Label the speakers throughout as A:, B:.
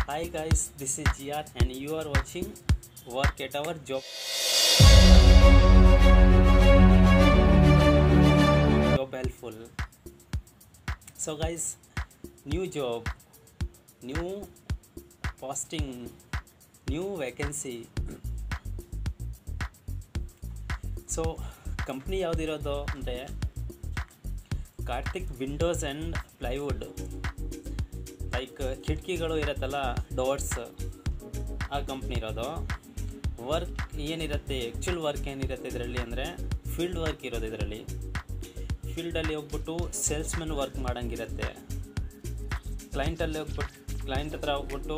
A: Hi guys, this is GR and you are watching Work at Our Job. Job helpful. So guys, new job, new posting, new vacancy. So company ಯಾವುದಿರೋದು ಅಂದರೆ Karthik windows and plywood like ಕಿಟಕಿಗಳು ಇರುತ್ತಲ್ಲ doors ಆ company ಇರೋದು work ಏನಿರುತ್ತೆ actual work ಏನಿರುತ್ತೆ ಇದರಲ್ಲಿ ಅಂದರೆ ಫೀಲ್ಡ್ ವರ್ಕ್ ಇರೋದು ಇದರಲ್ಲಿ ಫೀಲ್ಡಲ್ಲಿ ಹೋಗ್ಬಿಟ್ಟು ಸೇಲ್ಸ್ಮೆನ್ ವರ್ಕ್ ಮಾಡೋಂಗಿರುತ್ತೆ ಕ್ಲೈಂಟಲ್ಲಿ ಹೋಗ್ಬಿಟ್ಟು ಕ್ಲೈಂಟ್ ಹತ್ರ ಹೋಗ್ಬಿಟ್ಟು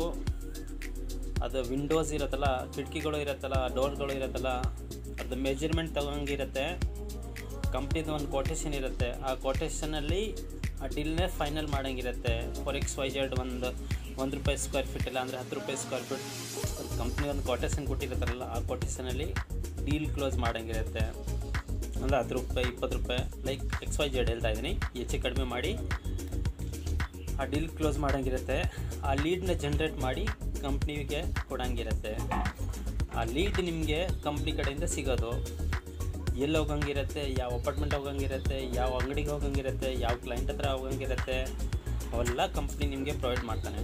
A: ಅದು ವಿಂಡೋಸ್ ಇರುತ್ತಲ್ಲ ಕಿಟಕಿಗಳು ಇರುತ್ತಲ್ಲ ಡೋರ್ಗಳು ಇರುತ್ತಲ್ಲ ಅದು ಮೆಜರ್ಮೆಂಟ್ ತಗೊಂಗಿರುತ್ತೆ ಕಂಪ್ನಿದು ಒಂದು ಕೊಟೇಶನ್ ಇರುತ್ತೆ ಆ ಕೊಟೇಶನಲ್ಲಿ ಆ ಡೀಲ್ನೇ ಫೈನಲ್ ಮಾಡೋಂಗಿರುತ್ತೆ ಫಾರ್ ಎಕ್ಸ್ ವೈ ಜೆಡ್ ಒಂದು ಒಂದು ರೂಪಾಯಿ ಸ್ಕ್ವೇರ್ ಫೀಟ್ ಇಲ್ಲ ಅಂದರೆ ಹತ್ತು ರೂಪಾಯಿ ಸ್ಕ್ವೇರ್ ಫೀಟ್ ಒಂದು ಕಂಪ್ನಿ ಒಂದು ಕೊಟೇಶನ್ ಕೊಟ್ಟಿರುತ್ತಾರಲ್ಲ ಆ ಕೊಟೇಶನಲ್ಲಿ ಡೀಲ್ ಕ್ಲೋಸ್ ಮಾಡೋಂಗಿರುತ್ತೆ ಅಂದರೆ ಹತ್ತು ರೂಪಾಯಿ ಇಪ್ಪತ್ತು ರೂಪಾಯಿ ಲೈಕ್ ಎಕ್ಸ್ ವೈ ಜೆಡ್ ಹೇಳ್ತಾ ಇದ್ದೀನಿ ಹೆಚ್ಚು ಕಡಿಮೆ ಮಾಡಿ ಆ ಡೀಲ್ ಕ್ಲೋಸ್ ಮಾಡೋಂಗಿರುತ್ತೆ ಆ ಲೀಡ್ನ ಜನ್ರೇಟ್ ಮಾಡಿ ಕಂಪ್ನಿಗೆ ಕೊಡೋಂಗಿರುತ್ತೆ ಆ ಲೀಡ್ ನಿಮಗೆ ಕಂಪ್ನಿ ಕಡೆಯಿಂದ ಸಿಗೋದು ಎಲ್ಲಿ ಹೋಗಂಗಿರುತ್ತೆ ಯಾವ ಅಪಾರ್ಟ್ಮೆಂಟ್ ಹೋಗಂಗಿರುತ್ತೆ ಯಾವ ಅಂಗಡಿಗೆ ಹೋಗಂಗಿರುತ್ತೆ ಯಾವ ಕ್ಲೈಂಟ್ ಹತ್ರ ಹೋಗಂಗಿರುತ್ತೆ ಅವೆಲ್ಲ ಕಂಪ್ನಿ ನಿಮಗೆ ಪ್ರೊವೈಡ್ ಮಾಡ್ತಾನೆ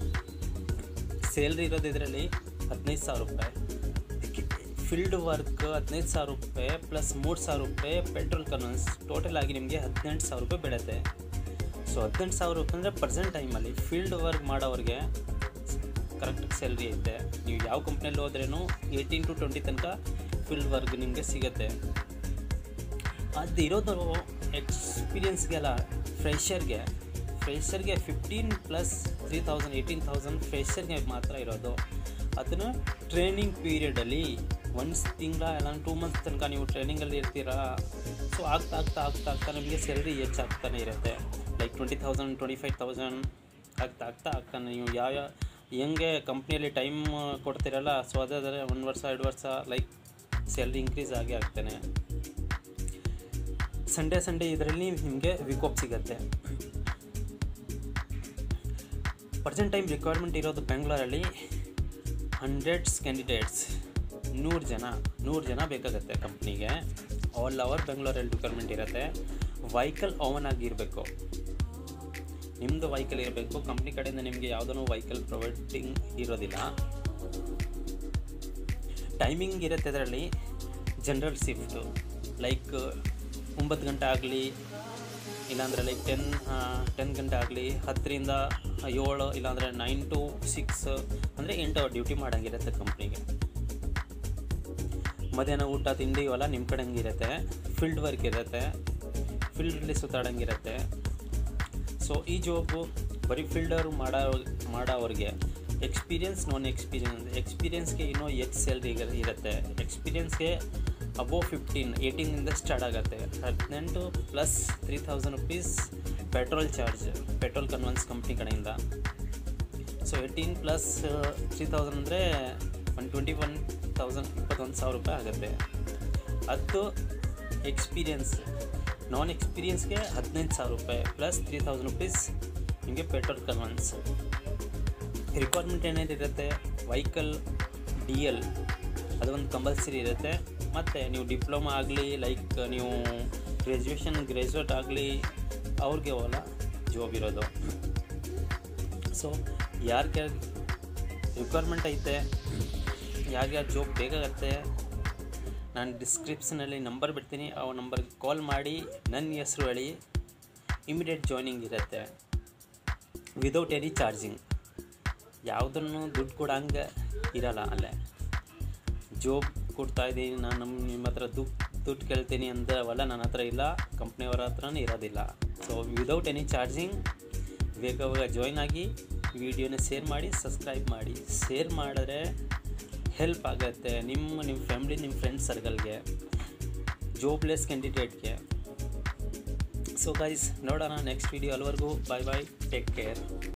A: ಸೇಲ್ರಿ ಇರೋದು ಇದರಲ್ಲಿ ಹದಿನೈದು ಸಾವಿರ ರೂಪಾಯಿ ಫೀಲ್ಡ್ ವರ್ಕ್ ಹದಿನೈದು ಸಾವಿರ ರೂಪಾಯಿ ಪ್ಲಸ್ ಮೂರು ಸಾವಿರ ರೂಪಾಯಿ ಪೆಟ್ರೋಲ್ ಕನ್ವನ್ಸ್ ಟೋಟಲ್ ಆಗಿ ನಿಮಗೆ ಹದಿನೆಂಟು ಸಾವಿರ ರೂಪಾಯಿ ಬೀಳುತ್ತೆ ಸೊ ಹದಿನೆಂಟು ಸಾವಿರ ರೂಪಾಯಿ ಅಂದರೆ ಪ್ರೆಸೆಂಟ್ ಟೈಮಲ್ಲಿ ಫೀಲ್ಡ್ ವರ್ಕ್ ಮಾಡೋರಿಗೆ ಕರೆಕ್ಟಾಗಿ ಸ್ಯಾಲ್ರಿ ಐತೆ ನೀವು ಯಾವ ಕಂಪ್ನಿಯಲ್ಲಿ ಹೋದ್ರೂ ಏಯ್ಟೀನ್ ಟು ಟ್ವೆಂಟಿ ತನಕ ಫೀಲ್ಡ್ ವರ್ಕ್ ನಿಮಗೆ ಸಿಗುತ್ತೆ ಅದು ಇರೋದು ಎಕ್ಸ್ಪೀರಿಯನ್ಸ್ಗೆಲ್ಲ ಫ್ರೆಷರ್ಗೆ ಫ್ರೆಷರ್ಗೆ fifteen plus three thousand eighteen thousand ಫ್ರೆಷರ್ಗೆ ಮಾತ್ರ ಇರೋದು ಅದನ್ನು ಟ್ರೈನಿಂಗ್ ಪೀರಿಯಡಲ್ಲಿ ಒನ್ಸ್ ತಿಂಗಳ ಇಲ್ಲ ಟೂ ಮಂತ್ಸ್ ತನಕ ನೀವು ಟ್ರೈನಿಂಗಲ್ಲಿ ಇರ್ತೀರಾ ಸೊ ಆಗ್ತಾ ಆಗ್ತಾ ಆಗ್ತಾ ಆಗ್ತಾ ನಿಮಗೆ ಸ್ಯಾಲ್ರಿ ಹೆಚ್ಚಾಗ್ತಾನೆ ಇರುತ್ತೆ like twenty thousand twenty five thousand ಆಗ್ತಾ ಆಗ್ತಾ ಆಗ್ತಾನೆ ನೀವು ಯಾವ ಯಾವ ಹೆಂಗೆ ಕಂಪ್ನಿಯಲ್ಲಿ ಟೈಮ್ ಕೊಡ್ತೀರಲ್ಲ ಸೊ ಅದಾದರೆ ಒಂದು ವರ್ಷ ಎರಡು ವರ್ಷ ಲೈಕ್ ಸ್ಯಾಲ್ರಿ ಇನ್ಕ್ರೀಸ್ ಆಗಿ ಆಗ್ತಾನೆ ಸಂಡೇ ಸಂಡೇ ಇದರಲ್ಲಿ ನಿಮಗೆ ವಿಕೋಪ್ ಸಿಗುತ್ತೆ ಪ್ರೆಸೆಂಟ್ ಟೈಮ್ ರಿಕ್ವೈರ್ಮೆಂಟ್ ಇರೋದು ಬೆಂಗಳೂರಲ್ಲಿ ಹಂಡ್ರೆಡ್ಸ್ ಕ್ಯಾಂಡಿಡೇಟ್ಸ್ ನೂರು ಜನ ನೂರು ಜನ ಬೇಕಾಗುತ್ತೆ ಕಂಪ್ನಿಗೆ ಆಲ್ ಓವರ್ ಬೆಂಗಳೂರಲ್ಲಿ ರಿಕ್ವೈರ್ಮೆಂಟ್ ಇರುತ್ತೆ ವೈಕಲ್ ಓವನ್ ಆಗಿರಬೇಕು ನಿಮ್ಮದು ವೆಹಿಕಲ್ ಇರಬೇಕು ಕಂಪ್ನಿ ಕಡೆಯಿಂದ ನಿಮಗೆ ಯಾವುದೂ ವೆಹಿಕಲ್ ಪ್ರೊವೈಡಿಂಗ್ ಇರೋದಿಲ್ಲ ಟೈಮಿಂಗ್ ಇರುತ್ತೆ ಅದರಲ್ಲಿ ಜನರಲ್ ಶಿಫ್ಟು ಲೈಕ್ ಒಂಬತ್ತು ಗಂಟೆ ಆಗಲಿ ಇಲ್ಲಾಂದರೆ ಲೈಕ್ ಟೆನ್ ಟೆನ್ ಗಂಟೆ ಆಗಲಿ ಹತ್ತರಿಂದ ಏಳು ಇಲ್ಲಾಂದರೆ ನೈನ್ ಟು ಸಿಕ್ಸ್ ಅಂದರೆ ಎಂಟು ಅವರ್ ಡ್ಯೂಟಿ ಮಾಡೋಂಗಿರುತ್ತೆ ಕಂಪ್ನಿಗೆ ಮಧ್ಯಾಹ್ನ ಊಟ ತಿಂಡಿ ಇವೆಲ್ಲ ನಿಮ್ಮ ಕಡೆ ಇರುತ್ತೆ ಫೀಲ್ಡ್ ವರ್ಕ್ ಇರುತ್ತೆ ಫೀಲ್ಡಲ್ಲಿ ಸುತ್ತಾಡಂಗಿರುತ್ತೆ ಸೊ ಈ ಜಾಬು ಬರೀ ಫೀಲ್ಡರು ಮಾಡೋ ಮಾಡೋವ್ರಿಗೆ ಎಕ್ಸ್ಪೀರಿಯನ್ಸ್ ನಾನ್ ಎಕ್ಸ್ಪೀರಿಯನ್ಸ್ ಎಕ್ಸ್ಪೀರಿಯನ್ಸ್ಗೆ ಇನ್ನೂ ಹೆಚ್ಚು ಸ್ಯಾಲ್ರಿ ಇರುತ್ತೆ ಎಕ್ಸ್ಪೀರಿಯನ್ಸ್ಗೆ ಅಬೋವ್ ಫಿಫ್ಟೀನ್ ಏಯ್ಟೀನಿಂದ ಸ್ಟಾರ್ಟ್ ಆಗುತ್ತೆ ಹದಿನೆಂಟು plus three thousand rupees petrol charge petrol conveyance company ಕಡೆಯಿಂದ so eighteen plus three thousand ಅಂದರೆ ಒನ್ ಟ್ವೆಂಟಿ ಒನ್ ತೌಸಂಡ್ ಇಪ್ಪತ್ತೊಂದು ಸಾವಿರ ರೂಪಾಯಿ ಆಗುತ್ತೆ ಹತ್ತು ಎಕ್ಸ್ಪೀರಿಯನ್ಸ್ ನಾನ್ ಎಕ್ಸ್ಪೀರಿಯನ್ಸ್ಗೆ ಹದಿನೈದು ಸಾವಿರ ರೂಪಾಯಿ ಪ್ಲಸ್ ತ್ರೀ ತೌಸಂಡ್ ರುಪೀಸ್ ನಿಮಗೆ ಪೆಟ್ರೋಲ್ ಕನ್ವನ್ಸ್ ರಿಕ್ವೈರ್ಮೆಂಟ್ ಏನೇನಿರುತ್ತೆ ವೆಹಿಕಲ್ ಡಿ ಎಲ್ ಅದೊಂದು ಕಂಪಲ್ಸರಿ ಇರುತ್ತೆ ಮತ್ತು ನೀವು ಡಿಪ್ಲೊಮಾ ಆಗಲಿ ಲೈಕ್ ನೀವು ಗ್ರ್ಯಾಜುಯೇಷನ್ ಗ್ರ್ಯಾಜುಯೇಟ್ ಆಗಲಿ ಅವ್ರಿಗೆ ಅವೆಲ್ಲ ಜಾಬ್ ಇರೋದು ಸೊ ಯಾರಿಗೆ ರಿಕ್ವೈರ್ಮೆಂಟ್ ಐತೆ ಯಾರ್ಯಾರು ಜಾಬ್ ಬೇಕಾಗತ್ತೆ ನಾನು ಡಿಸ್ಕ್ರಿಪ್ಷನಲ್ಲಿ ನಂಬರ್ ಬಿಡ್ತೀನಿ ಆ ನಂಬರ್ಗೆ ಕಾಲ್ ಮಾಡಿ ನನ್ನ ಹೆಸರು ಹೇಳಿ ಇಮಿಡಿಯೇಟ್ ಜಾಯ್ನಿಂಗ್ ಇರುತ್ತೆ ವಿದೌಟ್ ಎನಿ ಚಾರ್ಜಿಂಗ್ ಯಾವುದನ್ನು ದುಡ್ಡು ಕೊಡಂಗೆ ಇರಲ್ಲ ಅಲ್ಲೇ ಜಾಬ್ ಕೊಡ್ತಾಯಿದ್ದೀನಿ ನಾನು ನಮ್ಮ ನಿಮ್ಮ ಹತ್ರ ದುಡ್ಡು ದುಡ್ಡು ಕೇಳ್ತೀನಿ ಅಂದವಲ್ಲ ನನ್ನ ಹತ್ರ ಇಲ್ಲ ಕಂಪ್ನಿಯವರ ಹತ್ರನೂ ಇರೋದಿಲ್ಲ ಸೊ ವಿದೌಟ್ ಎನಿ ಚಾರ್ಜಿಂಗ್ ಬೇಗ ಬೇಗ ಜಾಯ್ನ್ ಆಗಿ ವಿಡಿಯೋನ ಶೇರ್ ಮಾಡಿ ಸಬ್ಸ್ಕ್ರೈಬ್ ಮಾಡಿ ಶೇರ್ ಮಾಡಿದ್ರೆ ಹೆಲ್ಪ್ ಆಗುತ್ತೆ ನಿಮ್ಮ ನಿಮ್ಮ ಫ್ಯಾಮ್ಲಿ ನಿಮ್ಮ ಫ್ರೆಂಡ್ಸ್ ಸರ್ಕಲ್ಗೆ ಜಾಬ್ಲೆಸ್ ಕ್ಯಾಂಡಿಡೇಟ್ಗೆ ಸೊ ಗೈಸ್ ನೋಡೋಣ ನೆಕ್ಸ್ಟ್ ವಿಡಿಯೋ ಅಲ್ಲಿವರೆಗೂ ಬಾಯ್ ಬಾಯ್ ಟೇಕ್ ಕೇರ್